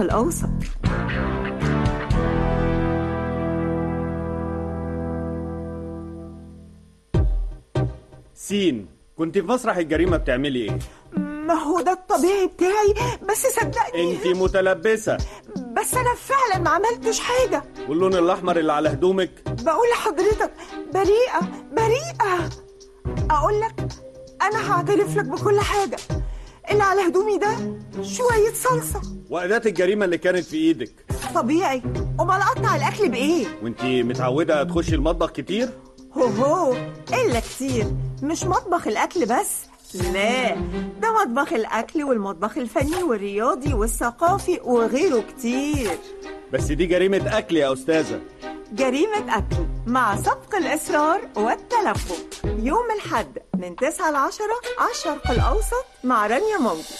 الشرق الأوسط سين كنت في مسرح الجريمة بتعملي ايه؟ ما هو ده الطبيعي بتاعي بس صدقني انت متلبسة بس أنا فعلا ما عملتش حاجة واللون الأحمر اللي على هدومك بقول لحضرتك بريئة بريئة أقول لك أنا هعترف لك بكل حاجة اللي على هدومي ده شوية صلصة وأداة الجريمة اللي كانت في ايدك طبيعي أمال أقطع الأكل بإيه؟ وانت متعودة تخشي المطبخ كتير؟ هو هو إلا كتير مش مطبخ الأكل بس لا ده مطبخ الأكل والمطبخ الفني والرياضي والثقافي وغيره كتير بس دي جريمة أكل يا أستاذة جريمة أكل مع سبق الإصرار والتلفق يوم الحد من 9 ل 10 على الشرق الأوسط مع رانيا موجي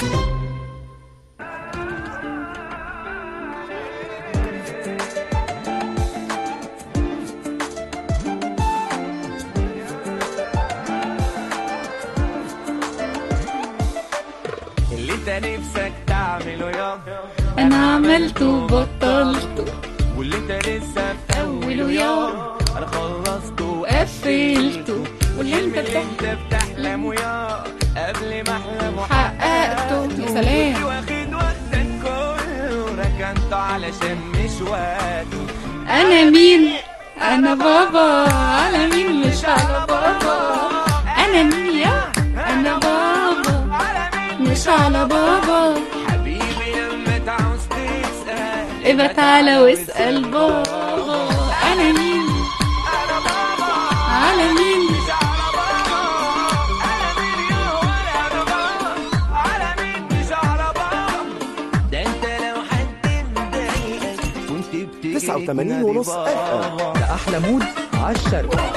اللي انت نفسك تعمله يا انا عملته وبطلته واللي انت لسه في اوله يا انا خلصته وقفلته واللي انت اللي بتحكي انت بتحلمه يا قبل ما احلم حققته يا سلام واخد وقتك كله ركنته علشان مش وقته انا مين انا بابا على مين مش على بابا انا مين يا انا بابا مش على بابا حبيبي لما تعوز تسأل ابقى تعالى واسأل بابا انا مين انا بابا على مين مش على بابا انا مين يا ولا انا بابا على مين مش على بابا ده انت لو حد مضايقك كنت بتجري 89 ونص تنادي FM. بابا. ده أحلى مود على الشرق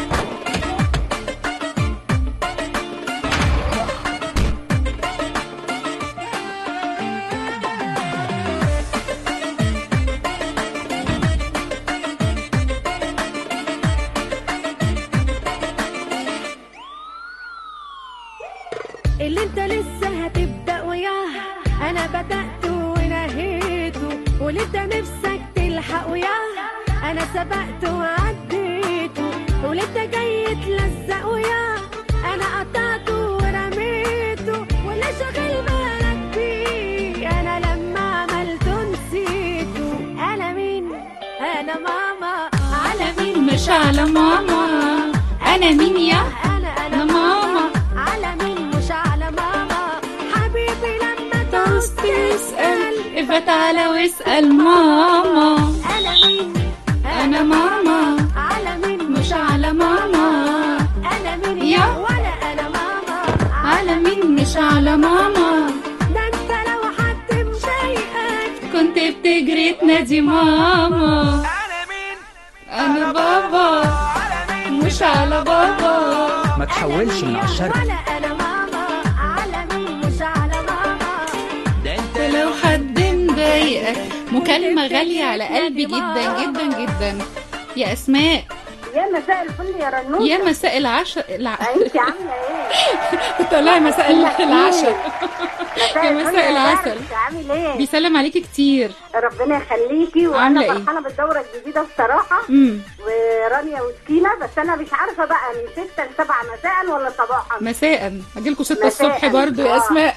اللي انت لسه هتبدأ وياه انا بدأت ونهيته واللي انت نفسك تلحق وياه انا سبقت وعديته واللي انت جاي تلزق وياه انا قطعته ورميته واللي شاغل بالك بيه انا لما عملته نسيته انا مين انا ماما على مين مش على ماما انا مين يا انا أنا ماما. على مين مش على ماما حبيبي لما تعوز تعوز تسأل ابقى تعالى واسأل ماما انا مين انا ماما على مين مش على ماما انا مين يا. يا ولا انا ماما على مين مش على ماما ده انت لو حد مضايقك كنت بتجري تنادي ماما انا مين انا بابا مش على بابا ما تحولش من على الشرق ولا انا ماما على مين مش على ماما ده انت لو حد مضايقك مكالمة غالية على قلبي جدا جدا جدا يا أسماء يا مساء الفل يا رنوش يا مساء العشاء الع... انت عامله ايه طلعي مساء العشاء مساء يا الفل مساء يا العسل. درش، عامل ايه بيسلم عليكي كتير ربنا يخليكي وانا عاملة إيه؟ فرحانه بالدوره الجديده بصراحه امم ورانيا وسكينه بس انا مش عارفه بقى من 6 ل 7 مساء ولا صباحا مساء هجيلكوا ستة مساء. الصبح برضو يا آه. أسماء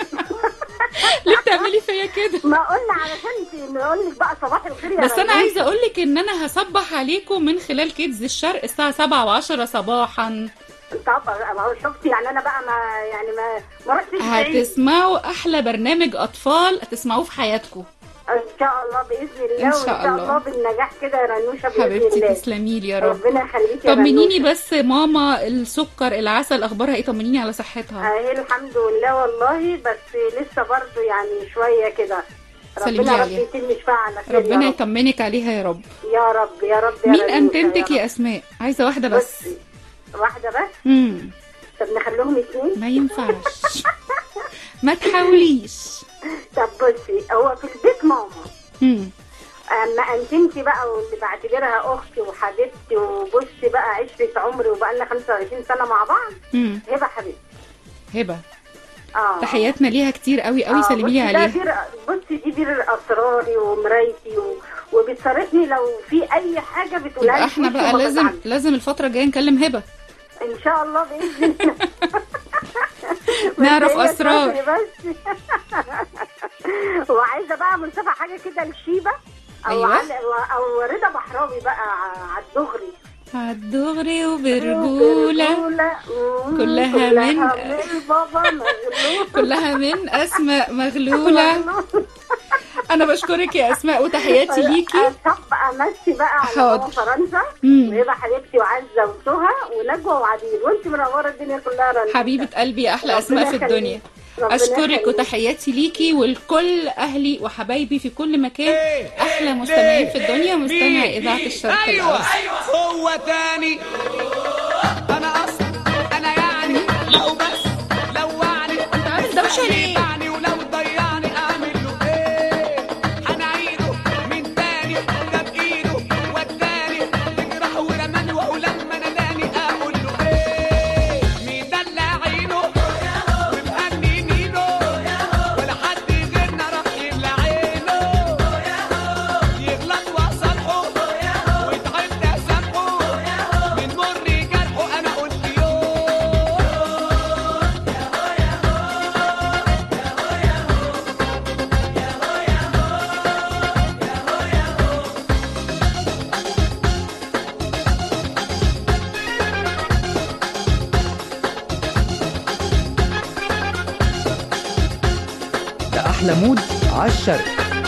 ليه بتعملي فيا كده ما قلنا علشان نقول لك بقى صباح الخير يا بس انا رنوش. عايزه اقول لك ان انا هصبح عليكم من خلال كيدز الشرق الساعه 7 و10 صباحا طبعا ما هو شفتي يعني انا بقى ما يعني ما ما رحتش بعيد. هتسمعوا احلى برنامج اطفال هتسمعوه في حياتكم ان شاء الله باذن الله إن وان شاء شاء الله. الله بالنجاح كده يا رنوشه باذن حبيبتي الله تسلمي لي يا رب ربنا يخليكي يا طمنيني رنوشة. بس ماما السكر العسل اخبارها ايه طمنيني على صحتها اهي الحمد لله والله بس لسه برضه يعني شويه كده سلمي ربنا رب عليها. يتم شفاها على خير ربنا يا رب. يطمنك عليها يا رب يا رب يا رب يا مين رنوشة انتمتك رب. يا اسماء عايزه واحده بس بصي واحده بس امم طب نخليهم اتنين ما ينفعش ما تحاوليش طب بصي هو في البيت ماما امم اما انتمتي بقى واللي بعتبرها اختي وحبيبتي وبصي بقى عشرة عمري وبقى لنا 25 سنه مع بعض امم هبه حبيبتي هبه اه تحياتنا ليها كتير قوي قوي آه، سلمي لي بصي ده عليها بير بصي دي بير اسراري ومرايتي و... وبتصارحني لو في اي حاجه بتقولها يبقى لي احنا في وشي بقى وما لازم بزعلش. لازم الفترة الجاية نكلم هبة ان شاء الله باذن الله بس نعرف هي أسرار. تفضلي بس وعايزه بقى مصطفى حاجه كده لشيبه او أيوة. على او رضا بحراوي بقى على الدغري عالدغري وبرجولة مم، كلها من- من بابا مغلوب كلها من أسماء مغلولة أنا بشكرك يا أسماء وتحياتي ليكي طب امسي بقى على حاضر. ماما فرنسا مم. وهبه حبيبتي وعزه وسهى ونجوى وعديل وانت منوره الدنيا كلها رنا حبيبة قلبي يا أحلى ربنا أسماء في يخليك. الدنيا ربنا أشكرك يخليك. وتحياتي ليكي ولكل أهلي وحبايبي في كل مكان أحلى مستمعين في الدنيا مستمعي إذاعة الشرق ايوه الأوسط هو تاني انا اصلا انا يعني لو بس لوعني أنت عامل دوشة ليه؟ يبعني ولو ضيعني اعمل له ايه هنعيده من تاني ده بايده وداني يجرح ورماني واقول لما ناداني اقول له ايه مين ده اللي عينه ومهنينينه ولا حد غيرنا راح يملى عينه يغلط واصالحه ويتعدى سامحه من مر جرحه انا قلت يوم ده أحلى مود عالشرق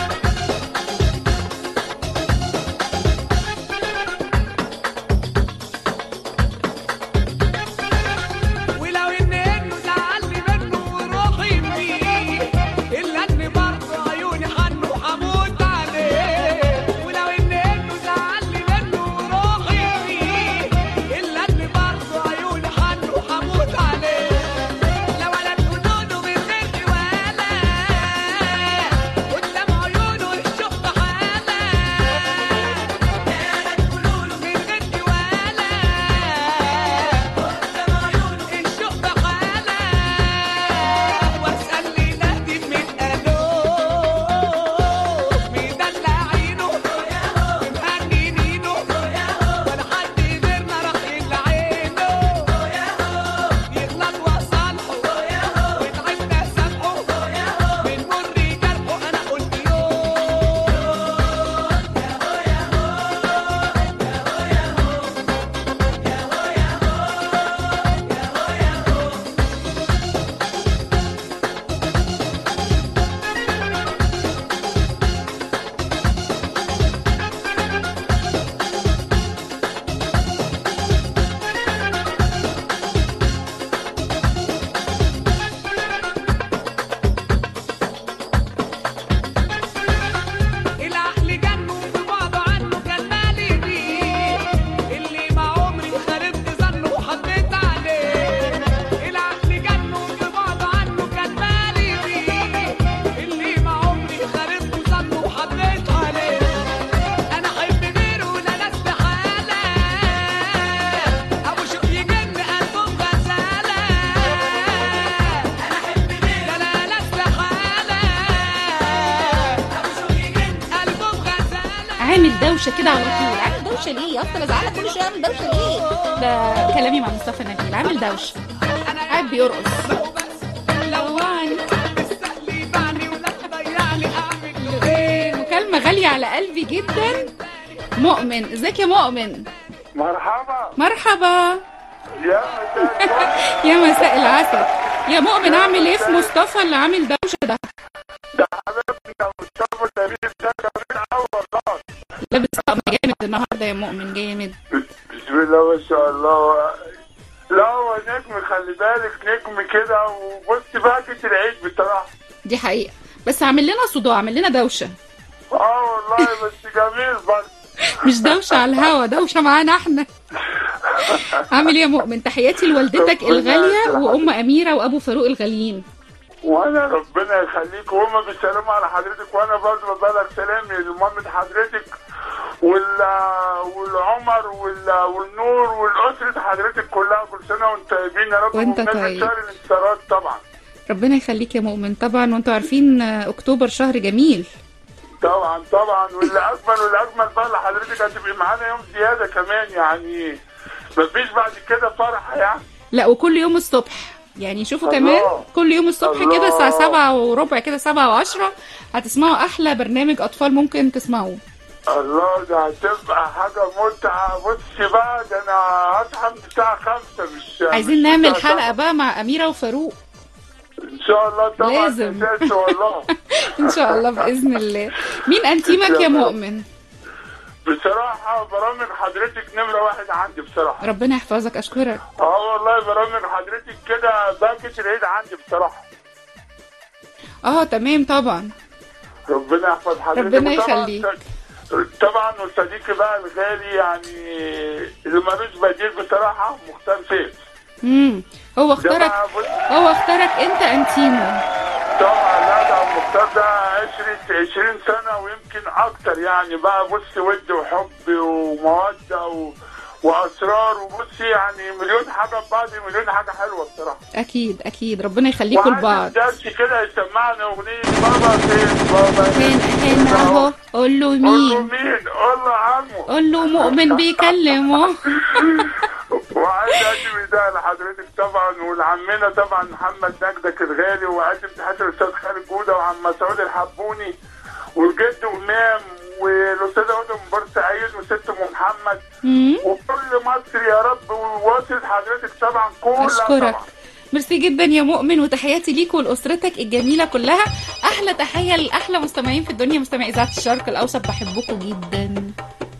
ولو ان انه زعلني منه وروحي فيه الا ان برضه عيوني حنه وحموت عليه ولو ان انه زعلني منه وروحي فيه الا ان برضه عيوني حنه وحموت عليه لو انا الجنون من غير ولا قدام عيونه الشوق حاله انا الجنون من غير ولا الشوق بحالة واسأل لي نادي من قالوه مدلعينه ومهنينينه ولا حد غيرنا راح يلعينه يغلط وصالحه ويتعبنا سامحه من مر جرحه انا قلت يوه العقل جنه في بعضه عنه كان مالي بيه اللي ما عمري خربت ظنه وحبيت عليه العقل جنه في بعضه عنه كان مالي بيه اللي ما عمري خربت ظنه وحبيت عليه انا احب غيره لا لا استحاله ابو شوق يجن قلبه غزاله انا احب غيره لا لا استحاله قلبه غزاله عامل دوشة كده على طول عامل دوشة ليه يا أفضل أزعلك كل شوية عامل دوشة ليه ده كلامي مع مصطفى نبيل عامل دوشة قاعد بيرقص لوعني تستقلي بعني ولا تضيعني اعمل له ايه مكالمة غالية على قلبي جدا مؤمن ازيك يا مؤمن مرحبا مرحبا يا مساء الفل. يا مساء العسل يا مؤمن اعمل ايه في مصطفى اللي عامل دوشة ده ده حبيبنا مصطفى النبيل ده جميل قوي والله لابس طقم جامد النهارده يا مؤمن جامد بسم الله ما شاء الله لا هو نجم خلي بالك نجم كده وبص بقى كنت العيد بصراحه دي حقيقة بس عامل لنا صداع عامل لنا دوشة اه والله بس جميل برضه مش دوشة على الهوا دوشة معانا احنا عامل ايه يا مؤمن تحياتي لوالدتك الغالية وام اميرة وابو فاروق الغاليين وانا ربنا يخليك وهم بيسلموا على حضرتك وانا برضه ببلغ سلامي لمامة حضرتك وال والعمر وال والنور والاسره حضرتك كلها كل سنه وانتم طيبين يا رب وأنت وبمناسبة طيب. شهر الانتصارات طبعا ربنا يخليك يا مؤمن طبعا وانتوا عارفين آه، اكتوبر شهر جميل طبعا طبعا واللي اجمل واللي اجمل بقى اللي حضرتك هتبقي معانا يوم زياده كمان يعني مفيش بعد كده فرح يعني لا وكل يوم الصبح يعني شوفوا الله. كمان كل يوم الصبح الله. كده الساعة سبعة وربع كده سبعة وعشرة هتسمعوا أحلى برنامج أطفال ممكن تسمعوه الله ده هتبقى حاجه متعه بصي بقى ده انا هصحى من الساعه 5 مش عايزين مش نعمل الساعة حلقة بقى مع أميرة وفاروق ان شاء الله طبعا لازم. اساسي والله إن شاء الله بإذن الله مين أنتيمك يا مؤمن بصراحه برامج حضرتك نمره واحد عندي بصراحه ربنا يحفظك أشكرك اه والله برامج حضرتك كده باكت العيد عندي بصراحه اه تمام طبعا ربنا يحفظ حضرتك ربنا وطبعاً يخليك. طبعا وصديقي بقى الغالي يعني اللي ملوش بديل بصراحه مختار سيف امم هو ده اختارك بقى بص- هو اختارك انت انتيمو طبعا لا ده مختار ده عشرة 20 سنة ويمكن أكتر يعني بقى بص ود وحب ومودة و... وأسرار وبص يعني مليون حاجة في بعض مليون حاجة حلوة بصراحة اكيد اكيد ربنا يخليكم لبعض وعايز درس كده يسمعنا أغنية بابا فين بابا هنا هنا اهو قول له قول له مين مين قول له عمو قول له مؤمن بيكلمه وعايز اقدم ده لحضرتك طبعا ولعمنا طبعا محمد نجدك الغالي واقدم تحيه الاستاذ خالد جوده وعم مسعود الحبوني والجد امام والاستاذه هدى من بورسعيد وست ام محمد مم. وكل مصر يا رب وواصل حضرتك طبعا كلها اشكرك طبعا ميرسي جدا يا مؤمن وتحياتي ليك ولاسرتك الجميله كلها احلى تحيه لاحلى مستمعين في الدنيا مستمعي اذاعه الشرق الاوسط بحبكم جدا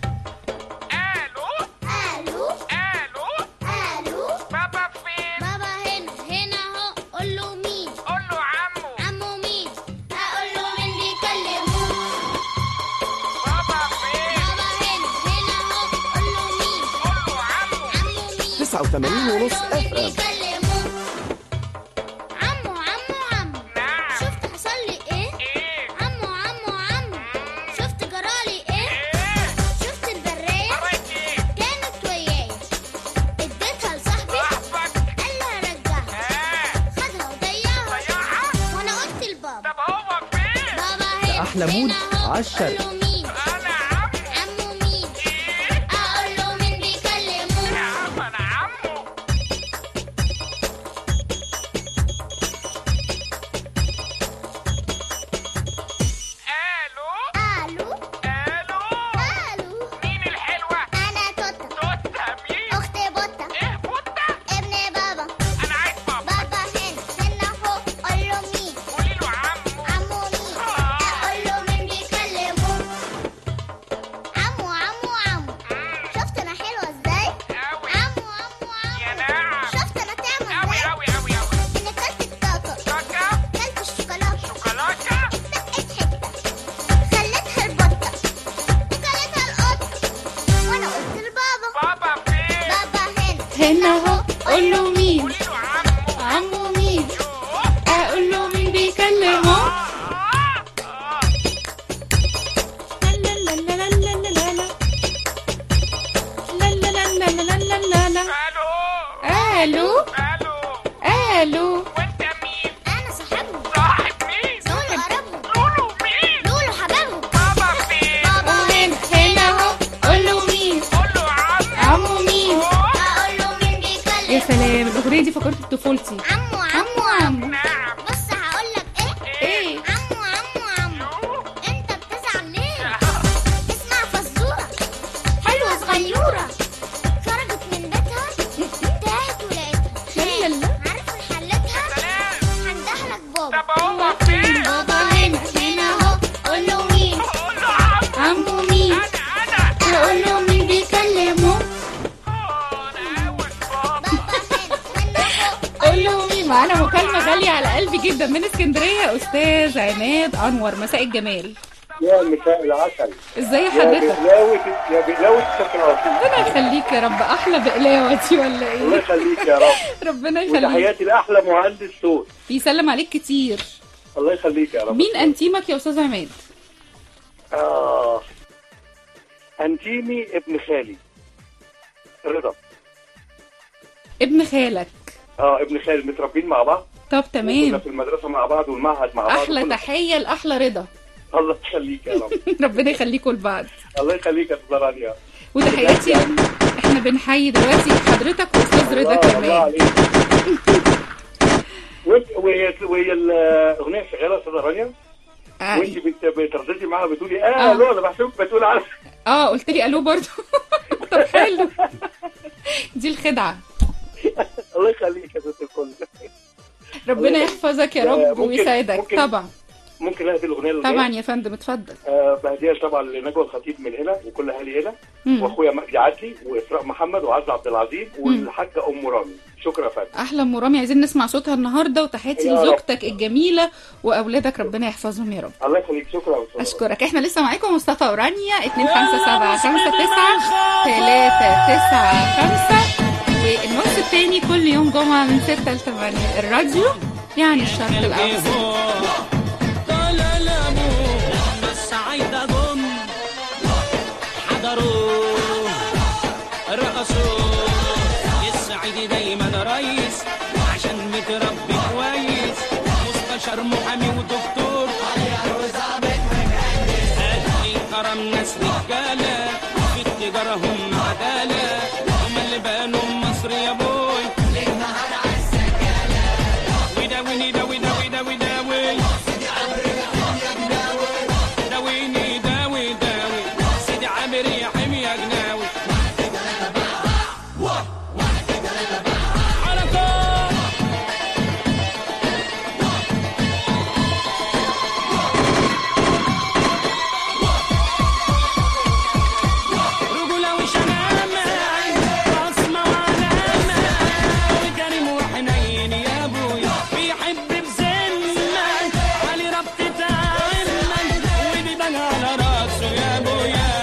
الو الو الو الو بابا فين بابا هنا هنا اهو قول له مين قول له عمو عمو مين اقول له مين بيكلمه بابا فين بابا هنا هنا اهو قول له مين قول له عمو عمو مين 89 ونص أقول له مين اف ام بيكلمه عمو عمو عمو نعم شفت حصل لي ايه ايه عمو عمو عمو شفت جرالي ايه ايه شفت البرية قريت ايه كانت وياي اديتها لصاحبي صاحبك قال له هرجعها اه خدها وضيعها ضيعها وانا قلت لبابا طب هو فين بابا هنا أحلى مود هنا أهو. عالشرق. قول له مين انا عمو عمو مين ايه اقول له مين بيكلمه يا عم انا عمو الو الو الو الو مين الحلوه انا توتا توتا مين اخت بطه ايه بوتا ابن بابا انا عايز بابا بابا هنا هنا اهو قول له مين قولي له عمو عمو مين اقول له مين بيكلمه عمو عمو عمو شفت انا حلوه ازاي أوي. عمو عمو يا عمو نعم شفت انا طعمه أوي ازاي أوي أوي أوي اني كلت الكاكا كاكا كلت الشوكولاته شوكولاتة دقت حته خليتها البطه وكلتها القطه وانا قلت لبابا بابا فين بابا هنا هنا اهو قول له مين قولي له عمو عمو مين يوه. اقول له مين بيكلمه آه، آه. لا لا لا لا لا لا لا لا. لا لا لا لا لا لا لا لا. الو الو الو الو وانت مين انا صاحبهم صاحب مين لولو قربهم لولو مين لولو حبيبهم بابا فين بابا هنا هنا اهو قول له مين قول له عمو عمو مين اقول له مين يا بيكلم سلام الاغنيه دي فكرت بطفولتي عمو عمو عمو عمو نعم بص هقول لك ايه ايه عمو عمو عمو يوه. انت بتزعل ليه اسمع فزوره حلوه صغيره خرجت من بيتها تاهت ولقيتها لا لا لا. عارف حلتها سلام هندهلك بابا طب هو فين بابا هنا هنا اهو قول له مين قول له عمو عمو مين انا انا اقول له مين بيكلمه آه، انا اول بابا بابا هنا هنا اهو قول له مين معانا مكالمه غاليه على قلبي جدا من اسكندريه استاذ عماد انور مساء الجمال يا مساء العسل ازاي يا حضرتك بقلاوة يا بقلاوة الشوكولاتة ربنا يخليك يا رب احلى بقلاوه دي ولا الله ايه يخليك يا رب ربنا يخليك وتحياتي لأحلى مهندس صوت بيسلم عليك كتير الله يخليك يا رب مين انتيمك يا استاذ عماد آه أنتيمي ابن خالي رضا ابن خالك اه ابن خالي متربيين مع بعض طب كنا تمام في المدرسه مع بعض والمعهد مع بعض احلى كنا- تحيه لاحلى رضا الله يخليك يا رب ربنا يخليكم لبعض الله يخليك يا استاذ رانيا وتحياتي احنا بنحيي دلوقتي حضرتك واستاذ رضا الله- الله كمان عليك وانت وهي وهي الاغنيه شغاله يا استاذه رانيا اه, وانت بت- بترددي معاها بتقولي آه. اه لا انا بحسبك بتقول على آه قلت لي الو برضو طب حلو دي الخدعه الله يخليك يا ست الكل ربنا يحفظك يا آه، رب ممكن- ويسعدك ممكن- طبعا ممكن اهدي الاغنيه اللي طبعا يا فندم اتفضل آه بهديها طبعا لنجوى الخطيب من هنا وكل اهالي هنا مم. واخويا مجدي عدلي واسراء محمد وعز عبد العزيز والحاجه ام رامي شكرا يا فندم احلى ام رامي عايزين نسمع صوتها النهارده وتحياتي يا رب. لزوجتك الجميله واولادك ربنا يحفظهم يا رب الله يخليك شكرا يا أستاذ. اشكرك احنا لسه معاكم مصطفى ورانيا 2 5 7 5 9 3 9 5 والنص التاني كل يوم جمعه من 6 ل 8 الراديو يعني الشرق الاوسط السعيدة جم حضروا رقصوا السعيد دايما رئيس عشان متربي كويس مستشار محامي ودكتور أهلي كرم ناس رجالة في التجارة هم عدالة هم اللي بانوا مصر يا بوي وداويني داوي داوي داوي داوي داويني داوي داوي سيدي عامر يا حمي يا جناوي على طول رجولة وشمامة بصمة وعلامة وكريم وحنين يا ابويا بيحب بذمة علي ربطة عمك وبيبان على راسه يا ابويا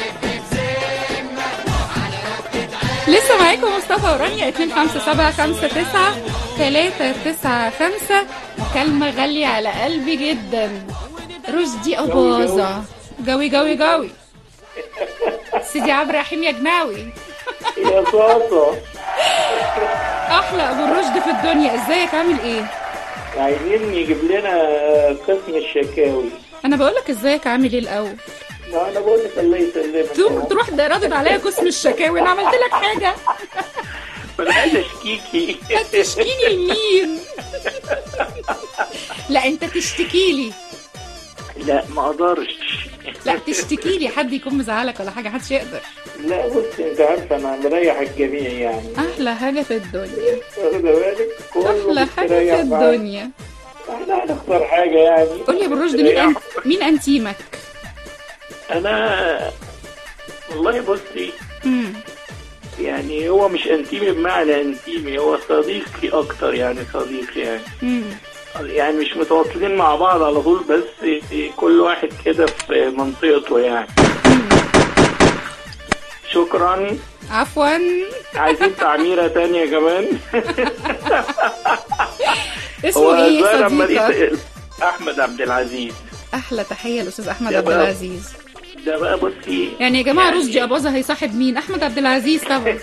لسه معاكم مصطفى ورانيا 2 5 7 5 9 3 9 5 مكالمة غالية على قلبي جدا رشدي أباظة جوي جوي جوي سيدي عبد الرحيم يا جناوي يا صاصة أحلى أبو الرشد في الدنيا إزيك عامل إيه؟ عايزين يجيب لنا قسم الشكاوي أنا بقولك إزيك عامل إيه الأول؟ ما انا بقول لك الله يسلمك تروح تروح ده رادد عليا قسم الشكاوي أنا عملت لك حاجة انا عايز اشكيكي هتشكيني لمين؟ لا أنت تشتكي لي لا ما اقدرش لا تشتكي لي حد يكون مزعلك ولا حاجة محدش يقدر لا بص انت عارفه انا مريح الجميع يعني أحلى حاجة في الدنيا واخده بالك كله أحلى حاجة مستريح في معاك. الدنيا احنا هنختار حاجه يعني قول لي يا ابو الرشد مين أن... مين انتيمك؟ انا والله بصي مم. يعني هو مش انتيمي بمعنى انتيمي هو صديقي اكتر يعني صديقي يعني مم. يعني مش متواصلين مع بعض على طول بس كل واحد كده في منطقته يعني شكرا عفوا عايزين تعميرة تانية كمان اسمه ايه الظاهر أما صديقك؟ لقيت احمد عبد العزيز احلى تحيه للاستاذ احمد يا عبد بقى. العزيز ده بقى بصي يعني يا جماعه رشدي اباظه هيصاحب مين؟ احمد عبد العزيز طبعا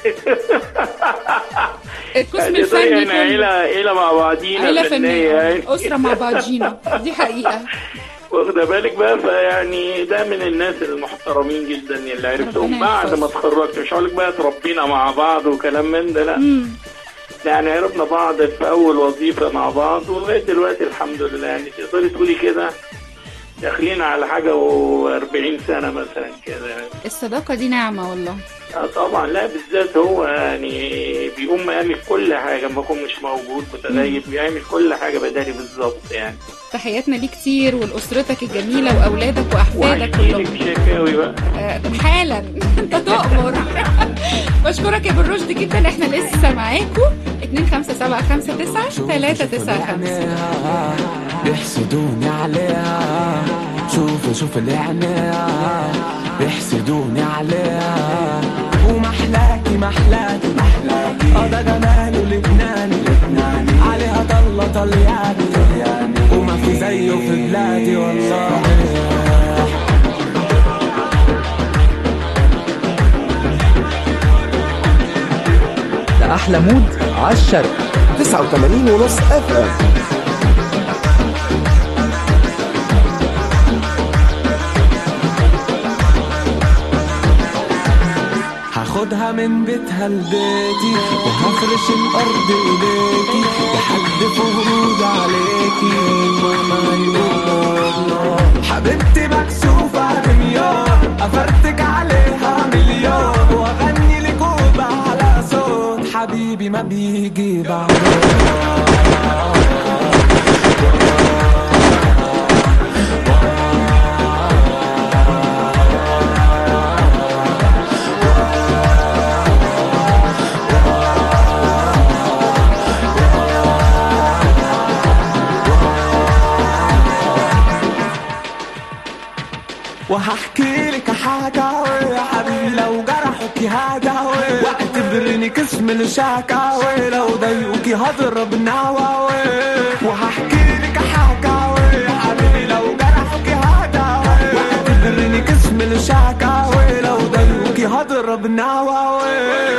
القسم يعني الفني احنا كله عيلة عيلة مع بعضينا عيله فنية فنيه يعني اسره مع بعضينا دي حقيقه واخدة بالك بقى فيعني ده من الناس المحترمين جدا اللي عرفتهم ربنا بعد ما يحفظك. اتخرجت مش هقول لك بقى اتربينا مع بعض وكلام من ده لا مم. يعني عرفنا بعض في اول وظيفة مع بعض ولغاية دلوقتي الحمد لله يعني تقدري تقولي كده داخلين على حاجة و40 سنة مثلا كده يعني. الصداقه دي نعمه والله آه طبعا لا بالذات هو يعني بيقوم يعمل كل حاجة ما يكون مش موجود متغيب بيعمل كل حاجة بداري بالظبط يعني تحياتنا ليك كتير ولاسرتك الجميله واولادك واحفادك وهحكيلك كلهم شكاوي بقى آه، حالا انت تؤمر بشكرك يا بالرشد جدا احنا لسه معاكم 2 5 7 5 9 3 9 5 بيحسدوني عليها شوف شوف اللي عينيها بيحسدوني عليها ومحلاكي محلاكي محلاكي اه ده جماله لبناني لبناني عليها طلة طلياني وما في زيه في بلادي والله ده أحلى مود على الشرق 89 ونص اف ام هاخدها من بيتها لبيتي وهفرش الارض ايديكي لحد فروض عليكي ماما يقول حبيبتي مكسوفة دميان افرتك عليها مليون واغني لك وبا على صوت حبيبي ما بيجي وهحكي لك حكاوي يا حبيبي لو جرحوكي هداوي واعتبرني قسم الشكاوي لو ضايقوكي هضرب نواوي وهحكي لك حكاوي يا حبيبي لو جرحوكي هداوي واعتبرني قسم الشكاوي لو ضايقوكي هضرب نواوي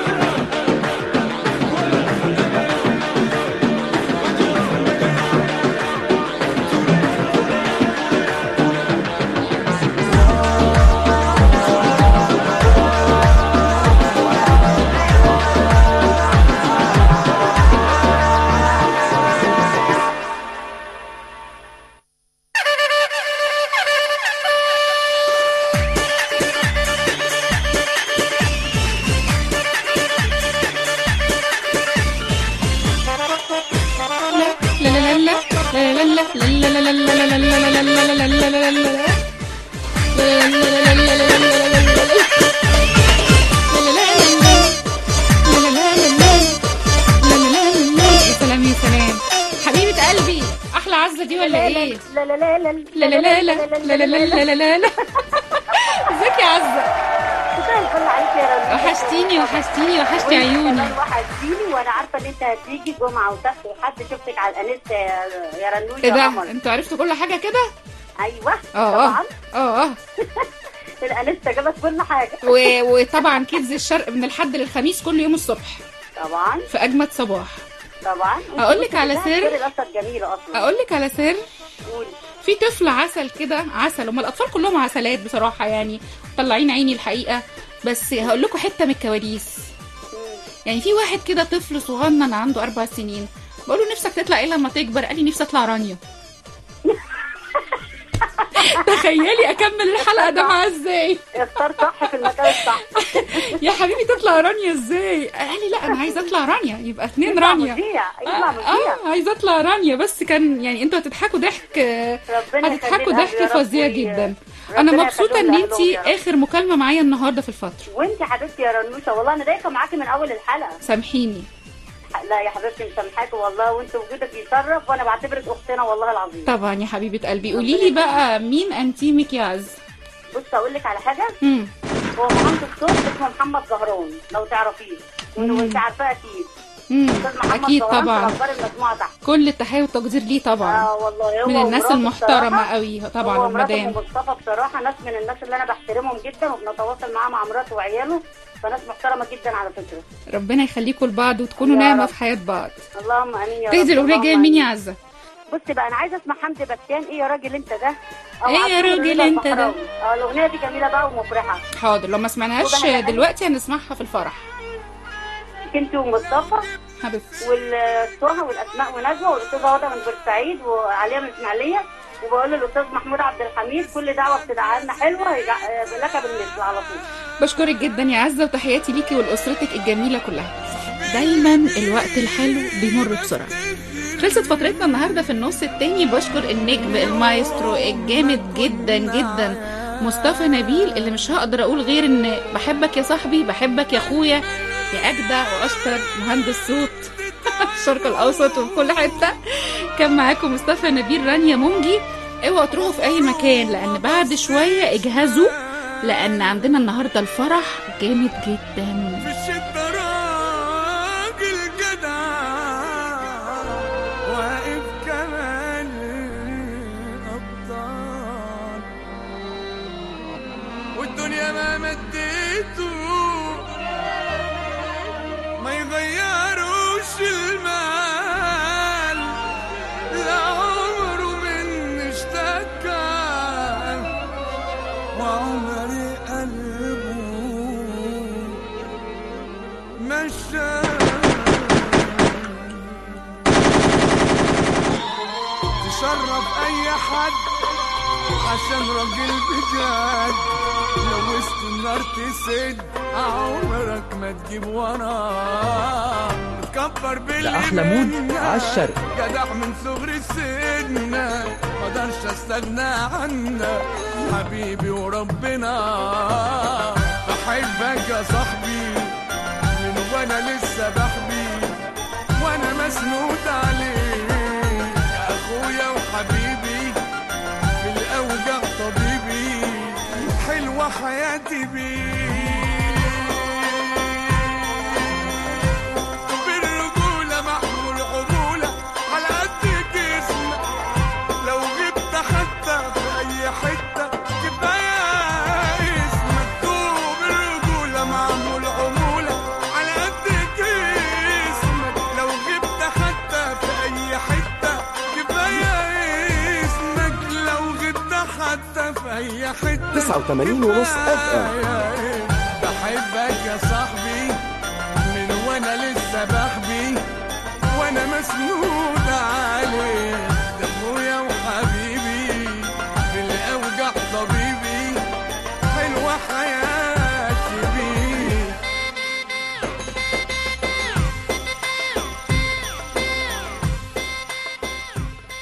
لا لا لا لا لا لا لا لا لا لا لا لا لا لا لا لا لا لا لا يا سلام يا سلام حبيبة قلبي أحلى عزة دي ولا إيه؟ لا لا لا لا لا لا لا لا لا لا لا لا لا لا ازيك يا عزة؟ مساء الفل عليك يا رنا وحشتيني وحشتيني وحشتي عيوني وحشتيني وانا عارفه ان انت هتيجي جمعه وسبت وحد شفتك على الانستا يا- يا رنوش ايه يا ده؟ قمر انتوا عرفتوا كل حاجة كده؟ ايوه اه طبعا اه اه الانستا جابت كل حاجه و- وطبعا كيدز الشرق من الحد للخميس كل يوم الصبح طبعا في أجمد صباح طبعا أقول لك على سر؟ القصه جميله اصلا أقول لك على سر قولي في طفل عسل كده عسل هم الأطفال كلهم عسلات بصراحة يعني طلعين عيني الحقيقة بس هقول لكم حتة من الكواليس يعني في واحد كده طفل صغنن عنده أربع سنين بقول له نفسك تطلع ايه لما تكبر قال لي نفسي اطلع رانيا تخيلي اكمل الحلقه ده معاه ازاي اختار صح في المكان الصح يا حبيبي تطلع رانيا ازاي قال لي لا انا عايزه اطلع رانيا يبقى اتنين يطلع رانيا مذيع يطلع اه مذيع آه، عايزه اطلع رانيا بس كان يعني انتوا هتضحكوا ضحك آه، ربنا هتضحكوا يخلينا ضحك يا رب فظيع وي- جدا ربنا انا مبسوطه يخليهم ان لأهلهم انت يا رب. اخر مكالمه معايا النهارده في الفتره وانت حبيبتي يا رنوشه والله انا دايما معاكي من اول الحلقه سامحيني لا يا حبيبتي مسامحاكي والله وانت وجودك يشرف وانا بعتبرك اختنا والله العظيم طبعا يا حبيبه قلبي قولي لي بقى مين انتيمك يا عز بص اقول لك على حاجه امم هو مهندس صوت اسمه محمد زهران لو تعرفيه مم. وانت عارفاه اكيد امم استاذ محمد اكيد زهران طبعا في اخبار المجموعه تحت كل التحيه والتقدير ليه طبعا اه والله هو من الناس ومراته المحترمه بصراحة- قوي طبعا هو مراته والمدام ومصطفى بصراحه ناس من الناس اللي انا بحترمهم جدا وبنتواصل معاه مع مراته وعياله فناس محترمه جدا على فكره ربنا يخليكم لبعض وتكونوا يا نعمه رب. في حياه بعض اللهم امين يا رب تهدي الاغنيه الجايه اللهم لمين يا آمين. عزه بصي بقى انا عايزه اسمع حمدي بسيان ايه يا راجل انت ده أو إيه يا عبد راجل الرضا أنت ده؟ البحراوي. اه الاغنيه دي جميله بقى ومفرحه حاضر لو ما سمعناهاش وبهلا. دلوقتي هنسمعها في الفرح انت ومصطفى حبيبتي والسهى والاسماء ونجوى والاستاذه هدى من بورسعيد وعليا من اسماعيليه وبقول للاستاذ محمود عبد الحميد كل دعوه بتدعى لنا حلوه يجع- لك بالمثل على طول بشكرك جدا يا عزه وتحياتي ليكي ولاسرتك الجميله كلها دايما الوقت الحلو بيمر بسرعه خلصت فترتنا النهارده في النص التاني بشكر النجم المايسترو الجامد جدا جدا مصطفى نبيل اللي مش هقدر اقول غير ان بحبك يا صاحبي بحبك يا اخويا يا اجدع واشطر مهندس صوت الشرق الاوسط وفي كل حته كان معاكم مصطفى نبيل رانيا منجي اوعوا تروحوا في اي مكان لان بعد شويه اجهزوا لان عندنا النهارده الفرح جامد جدا الشدة راجل جدع واقف كمان الأبطال والدنيا ما مديته ما يغيروش المال لا عمره من اشتكى وعمر قلبه عشان تشرف اي حد عشان راجل بجد لو وسط النار تسد عمرك ما تجيب وراه تكبر باللي لأحلى مود منك. عالشرق. جدع من صغر سنك مقدرش استغنى عنك حبيبي وربنا بحبك يا صاحبي من وانا لسه بحبي وانا مسنود عليك يا اخويا وحبيبي في الاوجع طبيبي حلوه حياتي بيك بالرجولة محمول عمولة على قد جسمك لو جبت حتى في أي حتة كفاية اسمك دوب الرجولة معمول عمولة على قد جسمك لو جبت حتى في أي حتة كفاية اسمك لو جبت حتى في أي حتة 89 ونص اف ام بحبك يا صاحبي من وانا لسه بحبي وانا مسنود